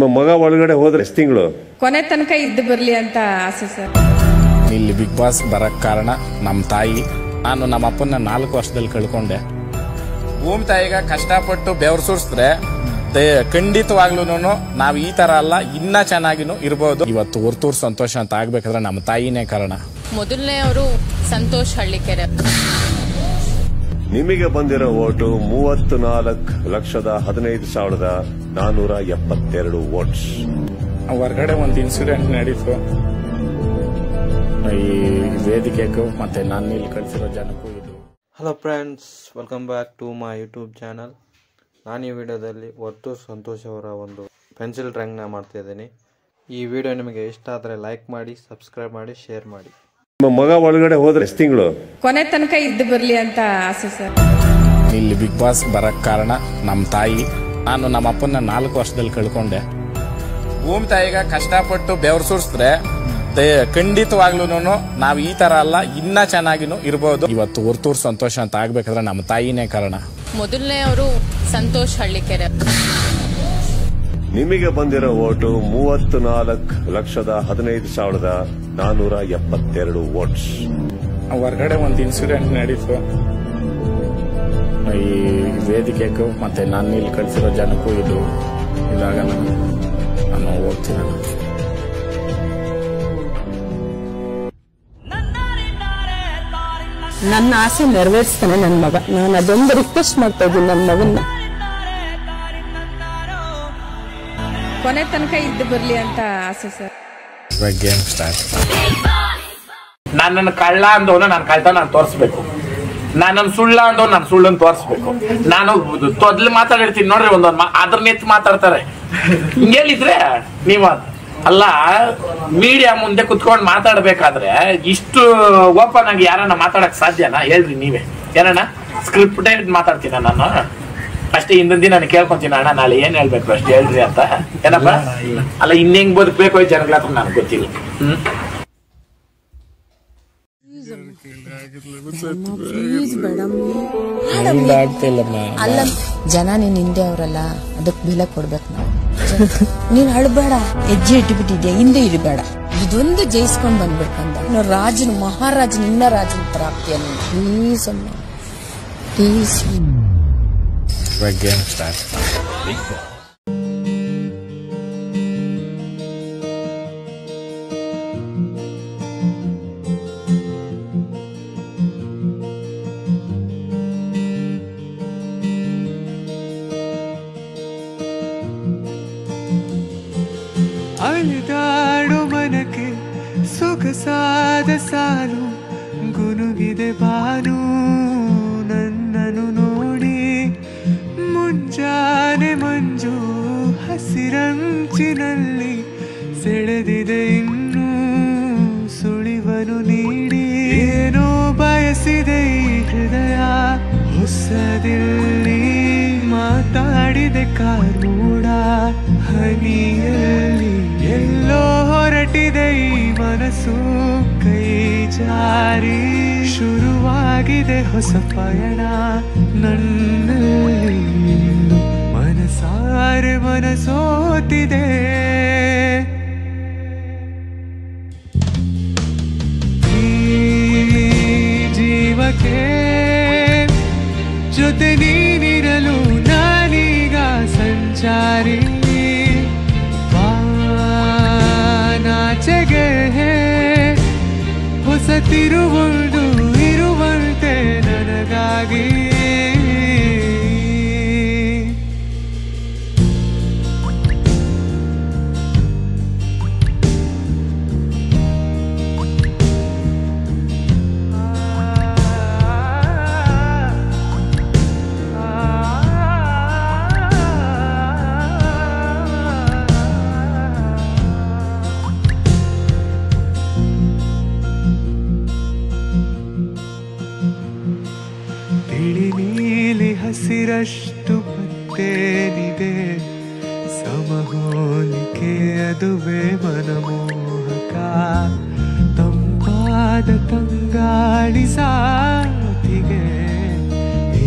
ನಿಮ್ಮ ಮಗ ಒಳಗಡೆ ಹೋದ್ರೆ ಎಷ್ಟು ತಿಂಗಳು ಕೊನೆ ತನಕ ಇದ್ದು ಬರ್ಲಿ ಅಂತ ಆಸೆ ಸರ್ ಇಲ್ಲಿ ಬಿಗ್ ಬಾಸ್ ಬರಕ್ ಕಾರಣ ನಮ್ಮ ತಾಯಿ ನಾನು ನಮ್ಮ ಅಪ್ಪನ ನಾಲ್ಕು ವರ್ಷದಲ್ಲಿ ಕಳ್ಕೊಂಡೆ ಭೂಮಿ ತಾಯಿಗ ಕಷ್ಟಪಟ್ಟು ಬೆವರು ಸುರಿಸಿದ್ರೆ ಖಂಡಿತವಾಗ್ಲೂ ನಾವು ಈ ತರ ಅಲ್ಲ ಇನ್ನ ಚೆನ್ನಾಗಿನೂ ಇರ್ಬೋದು ಇವತ್ತು ಹೊರ್ತೂರ್ ಸಂತೋಷ ಅಂತ ಆಗ್ಬೇಕಾದ್ರೆ ನಮ್ಮ ತಾಯಿನೇ ಕಾರಣ ಮೊದಲನೇ ಅವರು ಸಂತೋಷ್ ಹಳ್ಳಿಕೆರೆ ನಿಮಗೆ ಬಂದಿರೋ ಓಟು ಮೂವತ್ತು ನಾಲ್ಕು ಲಕ್ಷದ ಹದಿನೈದು ಸಾವಿರದ ನಾನೂರ ಎಪ್ಪತ್ತೆರಡು ವೋಟ್ಸ್ ಹೊರಗಡೆ ಒಂದು ಇನ್ಸಿಡೆಂಟ್ ನಡೀತು ಈ ವೇದಿಕೆಗೂ ಮತ್ತೆ ನಾನು ಇಲ್ಲಿ ಕಳ್ಸಿರೋ ಜನಕ್ಕೂ ಇದು hello friends welcome back to my YouTube channel ನಾನು ಈ ವಿಡಿಯೋದಲ್ಲಿ ಒಟ್ಟು ಸಂತೋಷ್ ಅವರ ಒಂದು ಪೆನ್ಸಿಲ್ ಡ್ರಾಯಿಂಗ್ನ ಮಾಡ್ತಾ ಇದ್ದೀನಿ ಈ ವಿಡಿಯೋ ನಿಮಗೆ ಇಷ್ಟ ಆದರೆ ಲೈಕ್ ಮಾಡಿ ಸಬ್ಸ್ಕ್ರೈಬ್ ಮಾಡಿ ಶೇರ್ ಮಾಡಿ ನಿಮ್ಮ ಮಗ ಒಳಗಡೆ ಹೋದ್ರೆ ಎಷ್ಟು ತಿಂಗಳು ಕೊನೆ ತನಕ ಇದ್ದು ಬರ್ಲಿ ಅಂತ ಆಸೆ ಸರ್ ಇಲ್ಲಿ ಬಿಗ್ ಬಾಸ್ ಬರಕ್ ಕಾರಣ ನಮ್ಮ ತಾಯಿ ನಾನು ನಮ್ಮ ಅಪ್ಪನ ನಾಲ್ಕು ವರ್ಷದಲ್ಲಿ ಕಳ್ಕೊಂಡೆ ಭೂಮಿ ತಾಯಿಗ ಕಷ್ಟಪಟ್ಟು ಬೆವರು ಸುರಿಸಿದ್ರೆ ಖಂಡಿತವಾಗ್ಲೂ ನಾವು ಈ ತರ ಅಲ್ಲ ಇನ್ನ ಚೆನ್ನಾಗಿನೂ ಇರ್ಬೋದು ಇವತ್ತು ಹೊರ್ತೂರ್ ಸಂತೋಷ ಅಂತ ಆಗ್ಬೇಕಾದ್ರೆ ನಮ್ಮ ತಾಯಿನೇ ಕಾರಣ ಮೊದಲನೇ ಅವರು ಸಂತೋಷ್ ಹಳ್ಳಿಕೆರೆ ನಿಮಗೆ ಬಂದಿರೋ ಓಟು ಮೂವತ್ತು ನಾಲ್ಕು ಲಕ್ಷದ ಹದಿನೈದು ಸಾವಿರದ ನಾನೂರ ಎಪ್ಪತ್ತೆರಡು ವೋಟ್ಸ್ ಹೊರಗಡೆ ಒಂದು ಇನ್ಸಿಡೆಂಟ್ ನಡೀತು ಈ ವೇದಿಕೆಗೂ ಮತ್ತೆ ನಾನು ಇಲ್ಲಿ ಕಳ್ಸಿರೋ ಜನಕ್ಕೂ ಇದು ಇದಾಗಲ್ಲ ನಾನು ಹೋಗ್ತೀನಿ ನಾನು. ನನ್ನ ಆಸೆ ನೆರವೇರಿಸ್ತಾನೆ ನನ್ನ ಮಗ ನಾನು ಅದೊಂದು ರಿಕ್ವೆಸ್ಟ್ ಮಾಡ್ತಾ ಇದ್ದೀನಿ ನನ್ನ ಮಗನ್ನ ಕೊನೆ ತನಕ ಇದ್ದು ಬರ್ಲಿ ಅಂತ ಆಸೆ ಸರ್ ಇವಾಗ ಗೇಮ್ ಸ್ಟಾರ್ಟ್ ನನ್ನನ್ನು ಕಳ್ಳ ಅಂದವನು ನಾನು ಕಳ್ತ ನಾನು ತೋರಿಸ್ಬೇಕು ನನ್ನನ್ನು ಸುಳ್ಳ ಅಂದವ್ ನಾನು ಸುಳ್ಳನ್ನು ತೋರಿಸ್ಬೇಕು ನಾನು ತೊದ್ಲು ಮಾತಾಡಿರ್ತೀನಿ ನೋಡ್ರಿ ಒಂದೊಂದು ಮಾ ಅದ್ರ ಎತ್ತು ಮಾತಾಡ್ತಾರೆ ಹಿಂಗೇಳಿದ್ರೆ ನೀವು ಅಲ್ಲ ಮೀಡಿಯಾ ಮುಂದೆ ಕುತ್ಕೊಂಡು ಮಾತಾಡ್ಬೇಕಾದ್ರೆ ಇಷ್ಟು ಓಪನ್ ಆಗಿ ಯಾರನ್ನ ಮಾತಾಡಕ್ ಸಾಧ್ಯನಾ ಹೇಳ್ರಿ ನೀವೇ ಏನಣ್ಣ ಸ್ಕ್ರಿಪ್ಟ್ ಮಾತಾಡ್ತೀನ ನಾನು ಅಷ್ಟೇ ಹಿಂದಿನ ದಿನ ನಾನು ಕೇಳ್ಕೊಂತೀನಿ ಅಣ್ಣ ನಾಳೆ ಏನ್ ಹೇಳ್ಬೇಕು ಅಷ್ಟೇ ಹೇಳ್ರಿ ಅಂತ ಏನಪ್ಪ ಅಲ್ಲ ಇನ್ನೆಂಗ್ ಬದುಕ್ಬೇಕು ಈ ಜನಗಳ ಹತ್ರ ನನಗೆ ಗೊತ್ತಿಲ್ಲ ಹ್ಮ್ ಇಲ್ಲ ಆಗ್ತಿಲ್ಲಮ್ಮ ಅಲ್ಲ ಜನ ನೀನ್ ಹಿಂದೆ ಅವರಲ್ಲ ಅದಕ್ ಬೆಲೆ ಕೊಡ್ಬೇಕು ನಾವು ನೀನ್ ಅಳ್ಬೇಡ ಹೆಜ್ಜೆ ಇಟ್ಬಿಟ್ಟಿದ್ಯಾ ಹಿಂದೆ ಇರಬೇಡ ಇದೊಂದು ಜಯಿಸ್ಕೊಂಡ್ ಬಂದ್ಬೇಕಂದ ಇನ್ನು ರಾಜನು ಮಹಾರಾಜನ ಇನ್ನ ರಾಜನ ತರ ಆಗ್ತೀಯ ನೀನು ಪ್ಲೀಸ್ ಅಮ್ಮ ಪ್ಲೀಸ್ ಇವಾಗ ಗೇಮ್ ಸ್ಟಾರ್ಟ್ ಅಲಿದಾಡು ಮನಕ್ಕೆ ಸೊಗಸಾದ ಸಾಲು ಗುನುಗಿದೆ ಬಾನು ನನ್ನನು ನೋಡಿ ಮುಂಜಾನೆ ಮಂಜು ಹಸಿರಂಚಿನಲ್ಲಿ ಸೆಳೆದಿದೆ ಇನ್ನೂ ಸುಳಿವನು ನೀಡಿ ಏನೋ ಬಯಸಿದೆ ಈ ಹೃದಯ ಹೊಸದಿಲ್ಲಿ ಮಾತಾಡಿದೆ ಕಾನೂಡ ಹನಿಯಲ್ಲಿ ಎಲ್ಲೋ ಹೊರಟಿದೆ ಈ ಮನಸ್ಸು ಕೈ ಜಾರಿ ಶುರುವಾಗಿದೆ ಹೊಸ ಪಯಣ ನನ್ನಲ್ಲಿ ಇಂದು ಮನಸಾರೆ ಮನಸೋತಿದೆ ಈ ಜೀವಕ್ಕೆ ಜೊತೆ ನೀನಿರಲು ನಾನೀಗ ಸಂಚಾರಿ ನಾಚೆಗೆ ಹೊಸ ತಿರುವೊಂದು ಇರುವಂತೆ ನನಗಾಗಿ ತಿಳಿ ನೀಲಿ ಹಸಿರಷ್ಟು ಪತ್ತೇನಿದೆ ಸಮಹೋಲಿಕೆ ಅದುವೇ ಮನಮೋಹಕ ತಂಪಾದ ತಂಗಾಳಿ ಸಾತಿಗೆ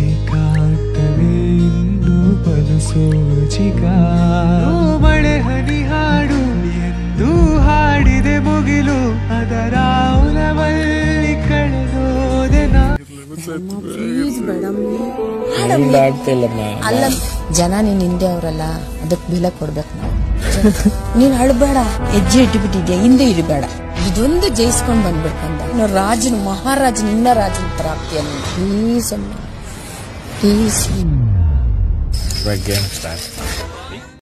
ಏಕಾಂತವೇ ಇನ್ನು ಬಲು ಸೋಜಿಗ ಮಳೆ ಹನಿ ಪ್ಲೀಸ್ ಮೇಡಮ್ ಇಲ್ಲ ಆಗ್ತಿಲ್ಲಮ್ಮ ಅಲ್ಲ ಜನ ನೀನ್ ಹಿಂದೆ ಅವರಲ್ಲ ಅದಕ್ ಬೆಲೆ ಕೊಡ್ಬೇಕು ನಾವು ನೀನ್ ಅಳ್ಬೇಡ ಹೆಜ್ಜೆ ಇಟ್ಬಿಟ್ಟಿದ್ಯಾ ಹಿಂದೆ ಇರಬೇಡ ಇದೊಂದು ಜಯಿಸ್ಕೊಂಡ್ ಬಂದ್ಬಿಡ್ಕಂದ ಇನ್ನು ರಾಜನು ಮಹಾರಾಜನ ಇನ್ನ ರಾಜನ ತರ ಆಗ್ತೀಯ ನೀನು ಪ್ಲೀಸ್ ಅಮ್ಮ ಪ್ಲೀಸ್ ಇವಾಗ ಗೇಮ್ ಸ್ಟಾರ್ಟ್